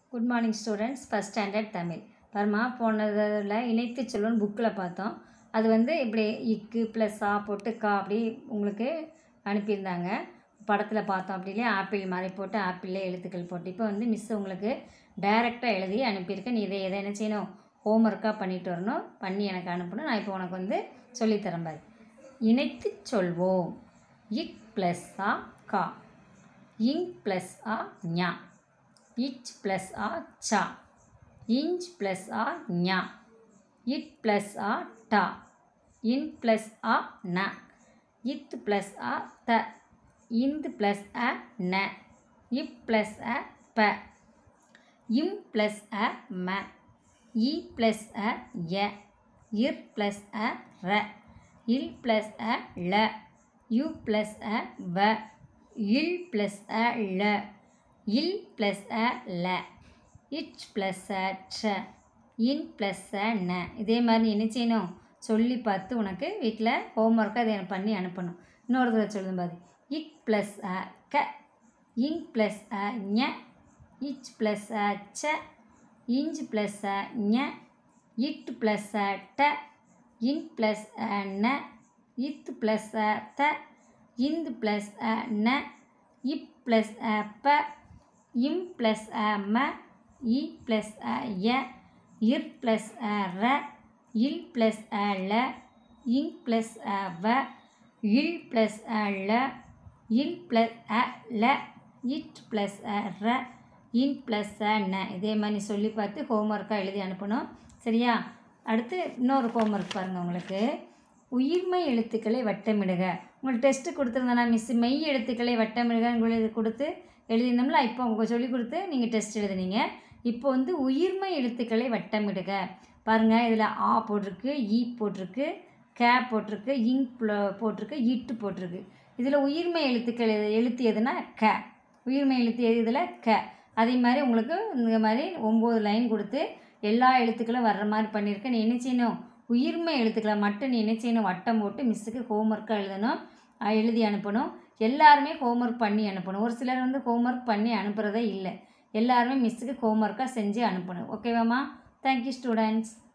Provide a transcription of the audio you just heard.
good morning students first standard Tamil பர்மா போனதில் இணைத்து சொல்லுன்னு புக்கில் பார்த்தோம் அது வந்து இப்படி இக்கு ப்ளஸ் ஆ போட்டு கா அப்படி உங்களுக்கு அனுப்பியிருந்தாங்க படத்தில் பார்த்தோம் அப்படி இல்லையா ஆப்பிள் மாதிரி போட்டு ஆப்பிளில் எழுத்துக்கள் போட்டு இப்போ வந்து மிஸ் உங்களுக்கு டைரெக்டாக எழுதி அனுப்பியிருக்கேன் நீ இதை எதை என்ன செய்யணும் ஹோம்ஒர்க்காக பண்ணிட்டு வரணும் பண்ணி எனக்கு அனுப்பணும் நான் இப்போ உனக்கு வந்து சொல்லித்தரேன் பாரு இணைத்து சொல்வோம் இக் ப்ளஸ் ஆ கா இங் ப்ளஸ் ஆ ஞா இச் ப்ளஸ் ஆ சா இஞ்ச் ப்ளஸ் ஆ ஞா இட் ப்ளஸ் ஆ டா இன் ப்ளஸ் ஆ ந இத் ப்ளஸ் ஆ த இந்து ப்ளஸ் அ ந இப் ப்ளஸ் அ ப இம் ப்ளஸ் அ ம இ ப்ளஸ் அ ய இர் ப்ளஸ் அ ர இல் ப்ளஸ் அ ல யு ப்ளஸ் அ வ இல் ப்ளஸ் அ ல இல் ப்ளஸ் அ ல இச் ப்ளஸ் அ ட்ர இன் ப்ளஸ் அ ந இதே மாதிரி நீ என்ன செய்யணும் சொல்லி பார்த்து உனக்கு வீட்டில் ஹோம்ஒர்க்கை அதை எனக்கு பண்ணி அனுப்பணும் இன்னொரு தடவை சொல்லுங்க பாரு இக் ப்ளஸ் அ க இங் ப்ளஸ் அ ஞ இச் ப்ளஸ் அ ச இஞ்ச் ப்ளஸ் அ ஞ இட் ப்ளஸ் அ ட இன் ப்ளஸ் அ ந இத் ப்ளஸ் அ த இந்து ப்ளஸ் அ ந இப் ப்ளஸ் அ ப இம் ப்ளஸ் அ ம இ ப்ளஸ் அ ய இர் ப்ளஸ் அ ர இல் ப்ளஸ் அ ல இங் ப்ளஸ் அ வ இல் ப்ளஸ் அ ல இல் ப்ளஸ் அ ல இட் ப்ளஸ் அ ர இன் ப்ளஸ் அ ந இதே மாதிரி நீ சொல்லி பார்த்து ஹோம்ஒர்க்காக எழுதி அனுப்பணும் சரியா அடுத்து இன்னொரு ஹோம்ஒர்க் பாருங்கள் உங்களுக்கு உயிர்மை எழுத்துக்களை வட்டமிடுக உங்களுக்கு டெஸ்ட்டு கொடுத்துருந்தேனா மிஸ் மெய் எழுத்துக்களை வட்டமிடுக உங்களுக்கு கொடுத்து எழுதியிருந்தோம்ல இப்போ உங்களுக்கு சொல்லி கொடுத்து நீங்கள் டெஸ்ட் எழுதுனீங்க இப்போ வந்து உயிர்மை எழுத்துக்களை வட்டமிடுக பாருங்கள் இதில் ஆ போட்டிருக்கு ஈ போட்டிருக்கு கே போட்டிருக்கு இங் போட்டிருக்கு இட்டு போட்டிருக்கு இதில் உயிர்மை எழுத்துக்கள் எது எழுத்து எதுனா க உயிர்மை எழுத்து எது இதில் க அதே மாதிரி உங்களுக்கு இந்த மாதிரி ஒம்பது லைன் கொடுத்து எல்லா எழுத்துக்களும் வர்ற மாதிரி பண்ணியிருக்கேன் நீ என்ன செய்யணும் உயிர்மை எழுத்துக்களை மட்டும் நீ என்ன செய்யணும் வட்டம் போட்டு மிஸ்ஸுக்கு ஹோம்ஒர்க்காக எழுதணும் அஹ் எழுதி அனுப்பணும் எல்லாருமே ஹோம்ஒர்க் பண்ணி அனுப்பணும் ஒரு சிலர் வந்து ஹோம்ஒர்க் பண்ணி அனுப்புகிறதே இல்லை எல்லாருமே மிஸ்ஸுக்கு ஹோம்ஒர்க்காக செஞ்சு அனுப்பணும் ஓகேவாம்மா தேங்க்யூ ஸ்டூடெண்ட்ஸ்